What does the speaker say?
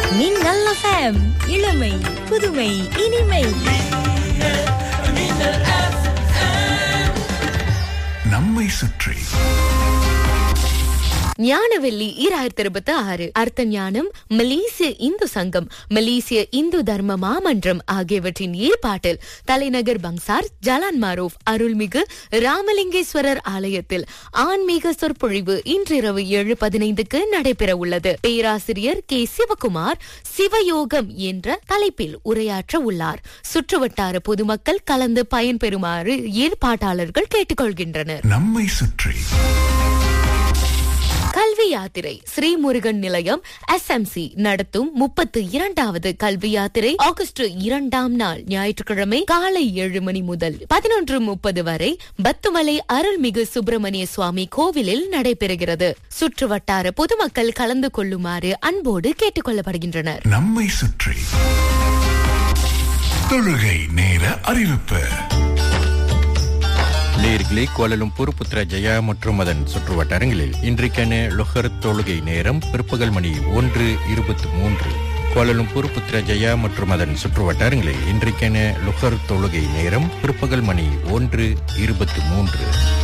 மின்னல் எஃப்எம் இளமை புதுமை இனிமை நம்மை சுற்றி ஞானவெள்ளி ஈராயிரத்தி இருபத்தி ஆறு அர்த்த ஞானம் மலேசிய இந்து சங்கம் மலேசிய இந்து தர்ம மாமன்றம் ஆகியவற்றின் ஏற்பாட்டில் தலைநகர் பங்சார் ஜலான் மாரூப் அருள்மிகு ராமலிங்கேஸ்வரர் ஆலயத்தில் ஆன்மீக சொற்பொழிவு இன்றிரவு ஏழு பதினைந்துக்கு நடைபெற உள்ளது பேராசிரியர் கே சிவகுமார் சிவயோகம் என்ற தலைப்பில் உரையாற்ற உள்ளார் சுற்றுவட்டார பொதுமக்கள் கலந்து பயன்பெறுமாறு ஏற்பாட்டாளர்கள் கேட்டுக்கொள்கின்றனர் நம்மை சுற்றி கல்வி யாத்திரை ஸ்ரீமுருகன் நிலையம் எஸ்எம்சி நடத்தும் முப்பத்து இரண்டாவது கல்வி யாத்திரை ஆகஸ்ட் இரண்டாம் நாள் ஞாயிற்றுக்கிழமை காலை ஏழு மணி முதல் பதினொன்று முப்பது வரை பத்துமலை அருள்மிகு சுப்பிரமணிய சுவாமி கோவிலில் நடைபெறுகிறது சுற்றுவட்டார பொதுமக்கள் கலந்து கொள்ளுமாறு அன்போடு கேட்டுக் கொள்ளப்படுகின்றனர் நம்மை சுற்றி தொழுகை நேர அறிவிப்பு நேர்களே கோலலும்பூர் புத்ரா ஜெயா மற்றும் அதன் சுற்று வட்டாரங்களில் இன்றைக்கான லொஹர் தொழுகை நேரம் பிற்பகல் மணி ஒன்று இருபத்தி மூன்று கோலலும்பூர் புத்ரா ஜெயா மற்றும் அதன் சுற்று வட்டாரங்களில் இன்றைக்கான லுஹர் தொழுகை நேரம் பிற்பகல் மணி ஒன்று இருபத்தி மூன்று